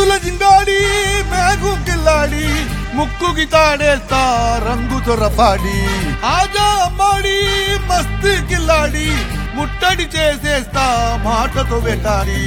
జిత్తుల జింగాడి మేఘు కిల్లాడి ముక్కుకి తాడేస్తా రంగు దొరపాడి ఆజా అమ్మాడి మస్తు కిల్లాడి ముట్టడి చేసేస్తా మాటతో వెటాడి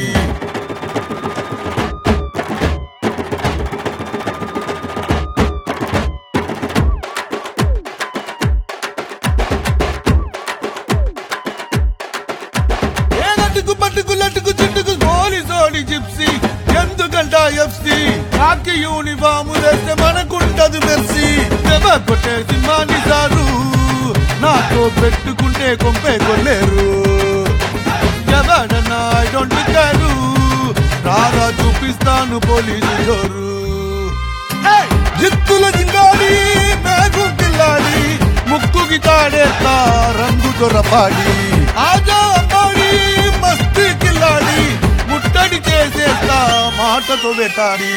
ఏ నటుకు పట్టుకు లట్టుకు చుట్టుకు గోలి సోడి జిప్సీ ఎందుకంట ఎఫ్సి కాకి యూనిఫాము వేస్తే మనకుంటది మెర్సీ దెబ్బ కొట్టే సింహాన్ని సారు నాతో పెట్టుకుంటే కొంపే కొల్లేరు ఎవడన్నా ఐ డోంట్ కేరు రారా చూపిస్తాను పోలీసు జోరు జిత్తుల జింగాడి మేఘు కిల్లాడి ముక్కుకి తాడేస్తా రంగు దొరపాడి ఆజా అమ్మాడి మస్తు కిల్లాడి ముట్టడి చేసేస్తా మాటతో వెటాడి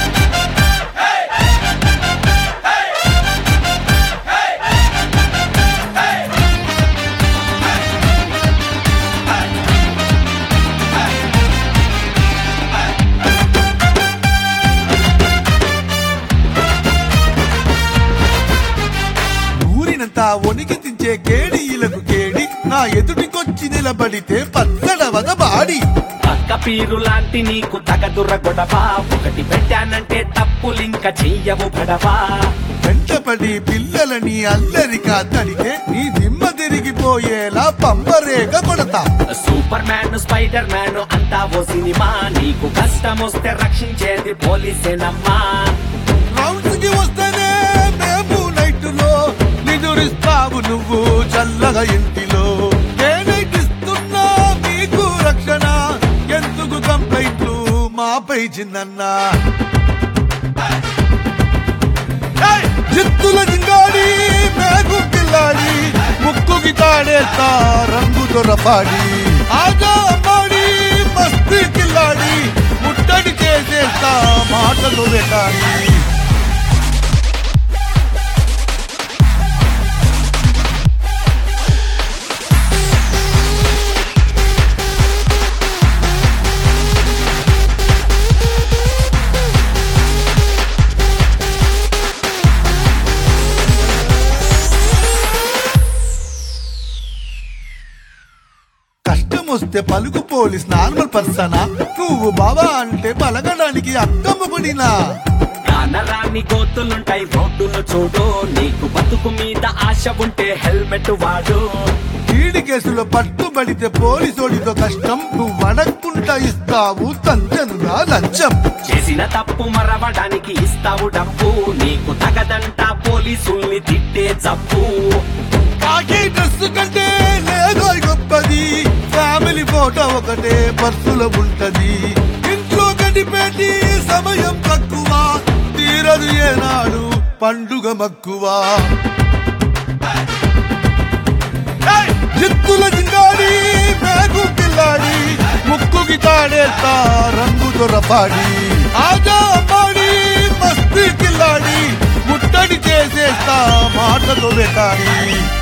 ఊరినంతా వణికి తించే కేడీలకు కేడి నా ఎదుటికొచ్చి నిలబడితే పచ్చడవద బాడి పక్క పీరు లాంటి నీకు తగదుర గొడవా ఒకటి పెట్టానంటే తప్పులింక చెయ్యవు గడవా వెంటపడి పిల్లలని అల్లరిగా తడితే నీ దిమ్మ తిరిగిపోయేలా పంపరేగ కొడతా సూపర్ మ్యాన్ స్పైడర్ మ్యాన్ అంతా ఓ సినిమా నీకు కష్టం వస్తే రక్షించేది పోలీసేనమ్మా రౌండ్స్ కి వస్తేనే మేము నైట్లో నిదురిస్తావు నువ్వు చల్లగా ఇంటిలో నేనైట్ ఇస్తున్నా మీకు రక్షణ ఎందుకు కంప్లైంట్లు మాపై చిన్నన్నా ఏయ్! జిత్తుల జింగాడి మేఘు కిల్లాడి ముక్కుకి తాడేస్తా రంగు దొరపాడి ఆజా అమ్మాడి మస్తు కిల్లాడి ముట్టడి చేసేస్తా మాటలు వెటాడి కష్టం వస్తే పలుకు పోలీస్ నార్మల్ పర్సనా నువ్వు బాబా అంటే పలకడానికి అక్కమ్మకుడినా కానరాని గోతులుంటాయి రోడ్డును చూడు నీకు బతుకు మీద ఆశ ఉంటే హెల్మెట్ వాడు ఈడి కేసులో పట్టుబడితే పోలీసోడితో కష్టం నువ్వు అడగకుండా ఇస్తావు తంచనుగా లంచం చేసిన తప్పు మరవడానికి ఇస్తావు డబ్బు నీకు తగదంట పోలీసుల్ని తిట్టే జబ్బు కాకి డ్రెస్ కంటే లేదో గొప్పది ఫ్యామిలీ ఫోటో ఒకటే పర్సులో ఉంటది ఇంట్లో గడిపేటి సమయం తక్కువ తీరదు ఏనాడు పండుగ మక్కువ ఏయ్! జిత్తుల జింగాడి మేఘు కిల్లాడి ముక్కుకి తాడేస్తా రంగు దొరపాడి ఆజా అమ్మాడి మస్తు కిల్లాడి ముట్టడి చేసేస్తా మాటతో వెటాడి